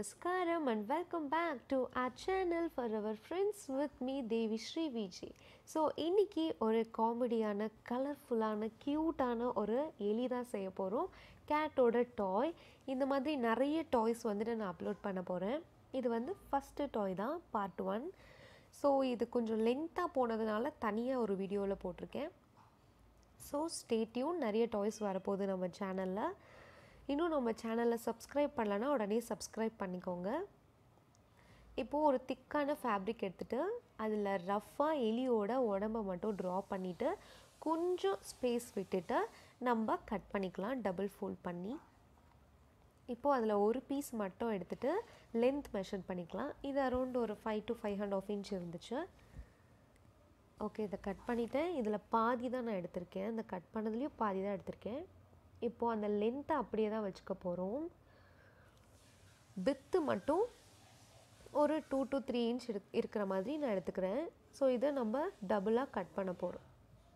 Namaskaram and welcome back to our channel for our friends with me Devi Sri Vijay so இன்னைக்கு ஒரு காமெடியான கலர்ஃபுல்லான க்யூட்டான ஒரு எலி தான் செய்ய போகிறோம் கேட்டோட டாய் இந்த மாதிரி நிறைய டாய்ஸ் வந்துட்டு நான் அப்லோட் பண்ண போகிறேன் இது வந்து ஃபஸ்ட்டு டாய் தான் பார்ட் ஒன் ஸோ இது கொஞ்சம் லென்த்தாக போனதுனால தனியாக ஒரு வீடியோவில் போட்டிருக்கேன் ஸோ ஸ்டேட்யூன் நிறைய டாய்ஸ் வரப்போகுது நம்ம சேனலில் இன்னும் நம்ம சேனலை சப்ஸ்கிரைப் பண்ணலன்னா உடனே சப்ஸ்கிரைப் பண்ணிக்கோங்க இப்போது ஒரு திக்கான ஃபேப்ரிக் எடுத்துகிட்டு அதில் ரஃப்பாக எலியோட உடம்பை மட்டும் ட்ரா பண்ணிவிட்டு கொஞ்சம் ஸ்பேஸ் விட்டுட்டு நம்ம கட் பண்ணிக்கலாம் டபுள் ஃபோல்ட் பண்ணி இப்போது அதில் ஒரு பீஸ் மட்டும் எடுத்துகிட்டு லென்த் மெஷர் பண்ணிக்கலாம் இது அரௌண்ட் ஒரு five to five and half inch இருந்துச்சு ஓகே இதை கட் பண்ணிவிட்டேன் இதில் பாதி தான் நான் எடுத்திருக்கேன் இந்த கட் பண்ணதுலேயும் பாதி தான் எடுத்திருக்கேன் இப்போது அந்த லென்த்தை அப்படியே தான் வச்சுக்க போகிறோம் வித்து மட்டும் ஒரு டூ டு த்ரீ இன்ச் இருக்கிற மாதிரி நான் எடுத்துக்கிறேன் ஸோ இதை நம்ம டபுளாக கட் பண்ண போகிறோம்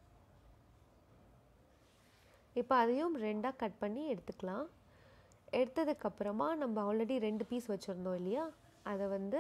இப்போ அதையும் ரெண்டாக கட் பண்ணி எடுத்துக்கலாம் எடுத்ததுக்கப்புறமா நம்ம ஆல்ரெடி ரெண்டு பீஸ் வச்சுருந்தோம் இல்லையா அதை வந்து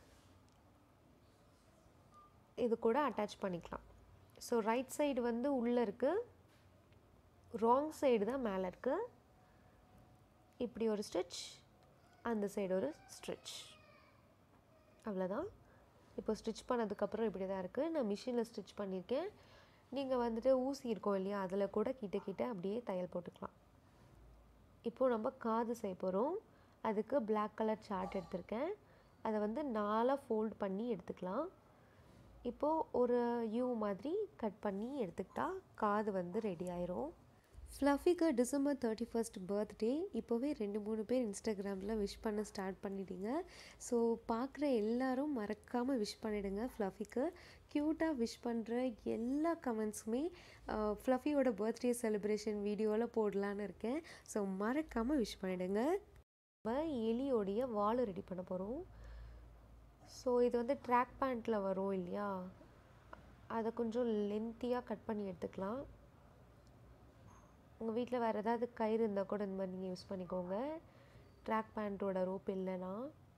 இது கூட அட்டாச் பண்ணிக்கலாம் ஸோ ரைட் சைடு வந்து உள்ளே இருக்குது ராங் சைடு தான் மேலே இருக்குது இப்படி ஒரு ஸ்டிச் அந்த சைடு ஒரு ஸ்டிச் அவ்வளோதான் இப்போ ஸ்டிச் பண்ணதுக்கப்புறம் இப்படி தான் இருக்குது நான் மிஷினில் ஸ்டிச் பண்ணியிருக்கேன் நீங்கள் வந்துட்டு ஊசி இருக்கும் இல்லையா அதில் கூட கிட்ட கிட்ட அப்படியே தையல் போட்டுக்கலாம் இப்போது நம்ம காது செய்ய போகிறோம் அதுக்கு பிளாக் கலர் சார்ட் எடுத்திருக்கேன் அதை வந்து நாலாக ஃபோல்ட் பண்ணி எடுத்துக்கலாம் இப்போது ஒரு யூ மாதிரி கட் பண்ணி எடுத்துக்கிட்டா காது வந்து ரெடி ஆயிரும் ஃப்ளஃபிக்கு டிசம்பர் தேர்ட்டி ஃபஸ்ட் பர்த்டே இப்போவே ரெண்டு மூணு பேர் இன்ஸ்டாகிராமில் விஷ் பண்ண ஸ்டார்ட் பண்ணிட்டீங்க ஸோ பார்க்குற எல்லாரும் மறக்காமல் விஷ் பண்ணிவிடுங்க ஃப்ளஃபிக்கு க்யூட்டாக விஷ் பண்ணுற எல்லா கமெண்ட்ஸுமே ஃப்ளஃபியோட பர்த்டே செலிப்ரேஷன் வீடியோவில் போடலான்னு இருக்கேன் ஸோ மறக்காமல் விஷ் பண்ணிவிடுங்க நம்ம எலியோடைய வால் ரெடி பண்ண போகிறோம் ஸோ இது வந்து ட்ராக் பேண்ட்டில் வரும் இல்லையா அதை கொஞ்சம் லென்த்தியாக கட் பண்ணி எடுத்துக்கலாம் உங்கள் வீட்டில் வேறு ஏதாவது கயிறு இருந்தால் கூட இந்த மாதிரி நீங்கள் யூஸ் பண்ணிக்கோங்க ட்ராக் பேண்ட்டோட ரோப் இல்லைனா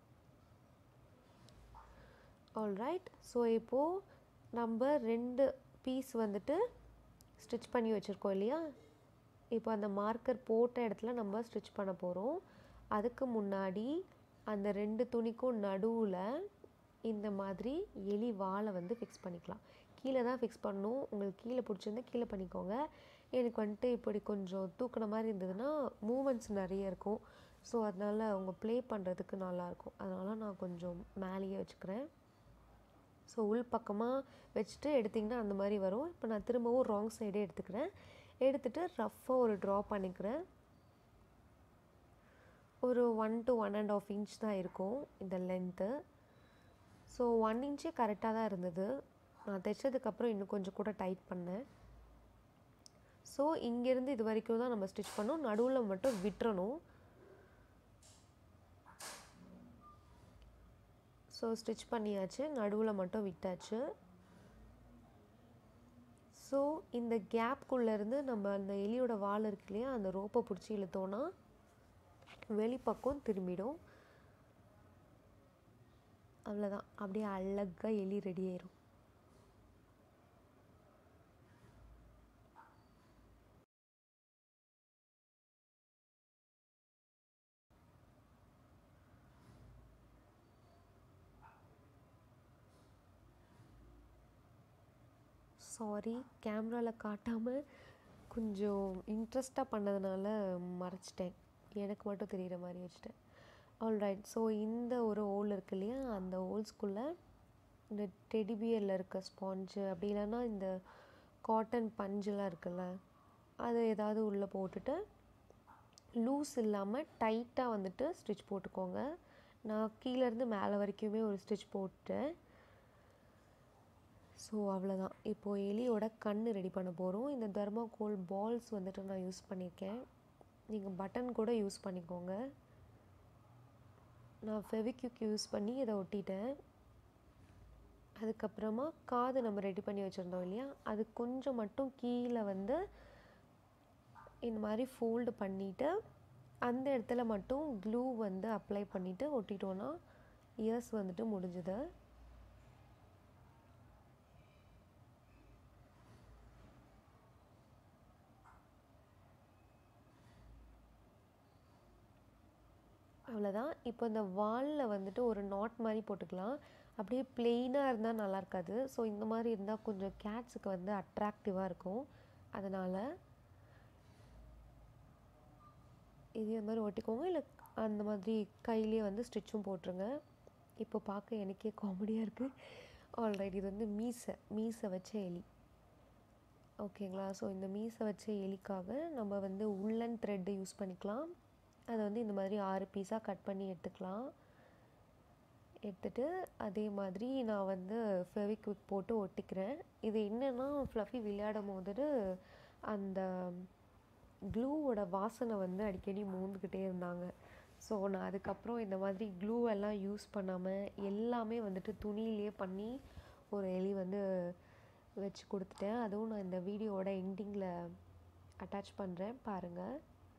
ஆல்ரைட் ஸோ இப்போது நம்ம ரெண்டு பீஸ் வந்துட்டு ஸ்டிச் பண்ணி வச்சுருக்கோம் இல்லையா இப்போ அந்த மார்க்கர் போட்ட இடத்துல நம்ம ஸ்டிச் பண்ண போகிறோம் அதுக்கு முன்னாடி அந்த ரெண்டு துணிக்கும் நடுவில் இந்த மாதிரி எலி வாழை வந்து ஃபிக்ஸ் பண்ணிக்கலாம் கீழே தான் ஃபிக்ஸ் பண்ணணும் உங்களுக்கு கீழே பிடிச்சிருந்தா கீழே பண்ணிக்கோங்க எனக்கு வந்துட்டு இப்படி கொஞ்சம் தூக்கின மாதிரி இருந்ததுன்னா மூமெண்ட்ஸ் நிறைய இருக்கும் ஸோ அதனால் அவங்க ப்ளே பண்ணுறதுக்கு நல்லாயிருக்கும் அதனால் நான் கொஞ்சம் மேலேயே வச்சுக்கிறேன் ஸோ உள் பக்கமாக வச்சுட்டு எடுத்திங்கன்னா அந்த மாதிரி வரும் இப்போ நான் திரும்பவும் ராங் சைடே எடுத்துக்கிறேன் எடுத்துகிட்டு ரஃப்பாக ஒரு ட்ரா பண்ணிக்கிறேன் ஒரு one to one and half inch தான் இருக்கும் இந்த லென்த்து ஸோ ஒன் இன்ச்சே கரெக்டாக தான் இருந்தது நான் தைச்சதுக்கப்புறம் இன்னும் கொஞ்சம் கூட டைட் பண்ணேன் ஸோ இங்கேருந்து இது வரைக்கும் தான் நம்ம ஸ்டிச் பண்ணோம் நடுவில் மட்டும் விட்டுறணும் ஸோ ஸ்டிச் பண்ணியாச்சு நடுவில் மட்டும் விட்டாச்சு ஸோ இந்த கேப்குள்ளேருந்து நம்ம அந்த எலியோட வால் இருக்கு இல்லையா அந்த ரோப்பை பிடிச்சி இழுத்தோன்னா வெளிப்பக்கம் திரும்பிடும் அவ்வளோதான் அப்படியே அழகாக எலி ரெடி ஆயிரும் சாரி கேமராவில் காட்டாமல் கொஞ்சம் இன்ட்ரெஸ்ட்டாக பண்ணதுனால மறைச்சிட்டேன் எனக்கு மட்டும் தெரிகிற மாதிரி வச்சுட்டேன் ஆல்ரைட் ஸோ இந்த ஒரு ஹோல் இருக்கு இல்லையா அந்த ஹோல்ஸ்குள்ளே இந்த டெடிபியரில் இருக்க ஸ்பாஞ்சு அப்படி இல்லைன்னா இந்த காட்டன் பஞ்செலாம் இருக்குல்ல அது ஏதாவது உள்ளே போட்டுட்டு லூஸ் இல்லாமல் டைட்டாக வந்துட்டு ஸ்டிச் போட்டுக்கோங்க நான் கீழேருந்து மேலே வரைக்குமே ஒரு ஸ்டிச் போட்டேன் ஸோ அவ்வளோதான் இப்போது எலியோட கண் ரெடி பண்ண போகிறோம் இந்த தர்மாகோல் பால்ஸ் வந்துட்டு நான் யூஸ் பண்ணியிருக்கேன் நீங்கள் பட்டன் கூட யூஸ் பண்ணிக்கோங்க நான் ஃபெவிக்யூக் யூஸ் பண்ணி இதை ஒட்டிட்டேன் அதுக்கப்புறமா காது நம்ம ரெடி பண்ணி வச்சுருந்தோம் இல்லையா அது கொஞ்சம் மட்டும் கீழே வந்து இந்த மாதிரி ஃபோல்டு பண்ணிவிட்டு அந்த இடத்துல மட்டும் க்ளூ வந்து அப்ளை பண்ணிவிட்டு ஒட்டிட்டோன்னா இயர்ஸ் வந்துட்டு முடிஞ்சுது அவ்வளோதான் இப்போ இந்த வாலில் வந்துட்டு ஒரு நாட் மாதிரி போட்டுக்கலாம் அப்படியே பிளெயினாக இருந்தால் நல்லா இருக்காது ஸோ இந்த மாதிரி இருந்தால் கொஞ்சம் கேட்ஸுக்கு வந்து அட்ராக்டிவாக இருக்கும் அதனால் இதே மாதிரி ஒட்டிக்கோங்க இல்லை அந்த மாதிரி கையிலேயே வந்து ஸ்டிச்சும் போட்டுருங்க இப்போ பார்க்க எனக்கே காமெடியாக இருக்குது ஆல்ரைட் இது வந்து மீசை மீசை வச்ச எலி ஓகேங்களா ஸோ இந்த மீசை வச்ச எலிக்காக நம்ம வந்து உள்ளன் த்ரெட்டு யூஸ் பண்ணிக்கலாம் அதை வந்து இந்த மாதிரி ஆறு பீஸாக கட் பண்ணி எடுத்துக்கலாம் எடுத்துட்டு அதே மாதிரி நான் வந்து ஃபெவிக்விக் போட்டு ஒட்டிக்கிறேன் இது என்னென்னா ஃப்ளஃபி விளையாடும் போது அந்த க்ளூவோட வாசனை வந்து அடிக்கடி மூந்துக்கிட்டே இருந்தாங்க ஸோ நான் அதுக்கப்புறம் இந்த மாதிரி க்ளூ எல்லாம் யூஸ் பண்ணாமல் எல்லாமே வந்துட்டு துணியிலே பண்ணி ஒரு எலி வந்து வச்சு கொடுத்துட்டேன் அதுவும் நான் இந்த வீடியோவோட எண்டிங்கில் அட்டாச் பண்ணுறேன் பாருங்கள்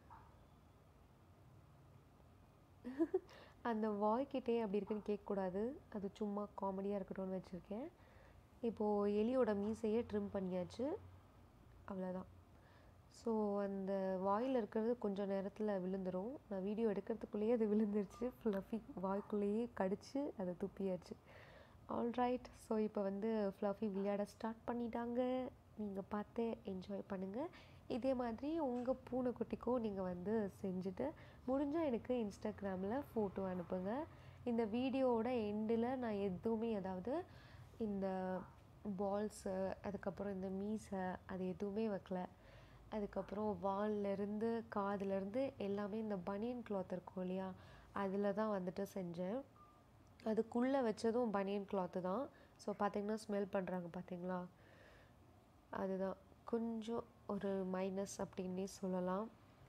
அந்த வாய்க்கிட்டே அப்படி இருக்குன்னு கேட்கக்கூடாது அது சும்மா காமெடியாக இருக்கட்டும்னு வச்சுருக்கேன் இப்போது எலியோட மீசையே ட்ரிம் பண்ணியாச்சு அவ்வளோதான் ஸோ அந்த வாயில் இருக்கிறது கொஞ்சம் நேரத்தில் விழுந்துடும் நான் வீடியோ எடுக்கிறதுக்குள்ளேயே அது விழுந்துருச்சு ஃப்ளஃபி வாய்க்குள்ளேயே கடிச்சு அதை துப்பியாச்சு ஆல்ரைட் ஸோ இப்போ வந்து ஃப்ளஃபி விளையாட ஸ்டார்ட் பண்ணிட்டாங்க நீங்கள் பார்த்து என்ஜாய் பண்ணுங்கள் இதே மாதிரி உங்கள் பூனைக்குட்டிக்கும் நீங்கள் வந்து செஞ்சுட்டு முடிஞ்சால் எனக்கு இன்ஸ்டாகிராமில் ஃபோட்டோ அனுப்புங்க இந்த வீடியோவோட எண்டில் நான் எதுவுமே அதாவது இந்த பால்ஸு அதுக்கப்புறம் இந்த மீசை அது எதுவுமே வைக்கல அதுக்கப்புறம் வால்லேருந்து காதுலேருந்து எல்லாமே இந்த பனியன் கிளாத் இருக்கும் இல்லையா அதில் தான் வந்துட்டு செஞ்சேன் அதுக்குள்ளே வச்சதும் பனியன் கிளாத்து தான் ஸோ பார்த்திங்கன்னா ஸ்மெல் பண்ணுறாங்க பார்த்தீங்களா அதுதான் கொஞ்சம் ஒரு மைனஸ் அப்படின்னே சொல்லலாம்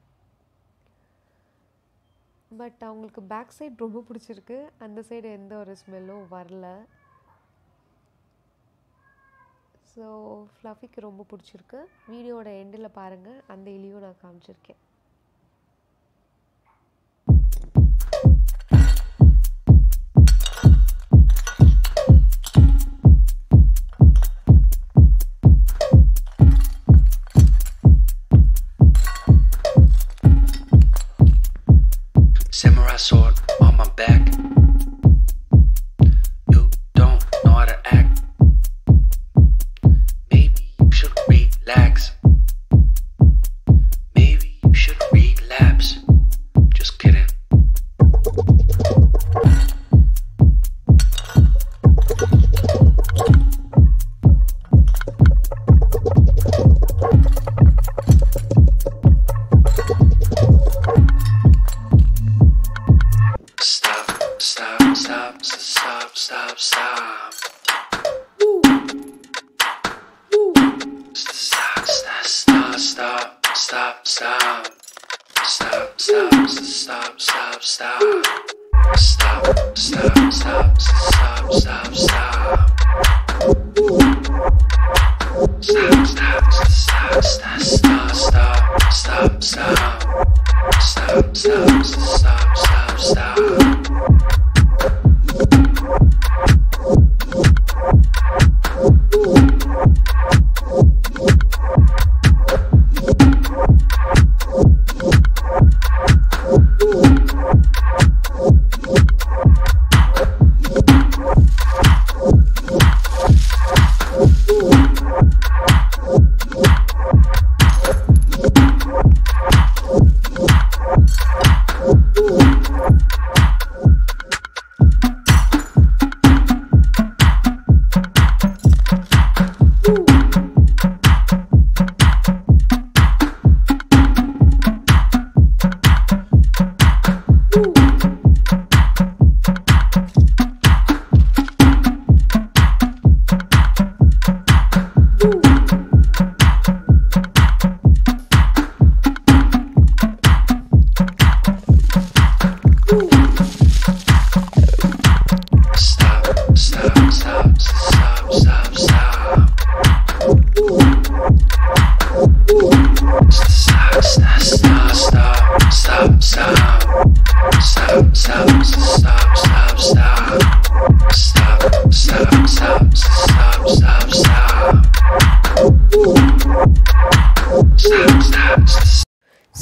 பட் அவங்களுக்கு பேக் சைடு ரொம்ப பிடிச்சிருக்கு அந்த சைடு எந்த ஒரு ஸ்மெல்லும் வரல ஸோ ஃப்ளஃபிக்கு ரொம்ப பிடிச்சிருக்கு வீடியோட எண்டில் பாருங்கள் அந்த இலியும் நான் காமிச்சிருக்கேன் Samurai sword on my back. You don't know how to act. Maybe you should relax. Maybe you should relapse. Just kidding. Stop, stop, stop, stop, stop, stop. Stop, stop, stop, stop, stop, stop. Stop, stop, stop, stop, stop. Stop, stop, stop, stop, stop, stop. Stop, stop, stop, stop, stop, stop, stop, stop. Stop, stop, stop, stop, stop.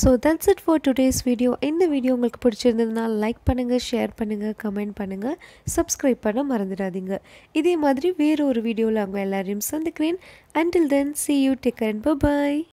So that's it for today's video இந்த video உங்களுக்கு பிடிச்சிருந்ததுன்னா like பண்ணுங்கள் share பண்ணுங்கள் comment பண்ணுங்கள் subscribe பண்ண மறந்துடாதீங்க இதே மாதிரி வேறு ஒரு வீடியோவில் அவங்க எல்லாரையும் சந்திக்கிறேன் until then see you take and bye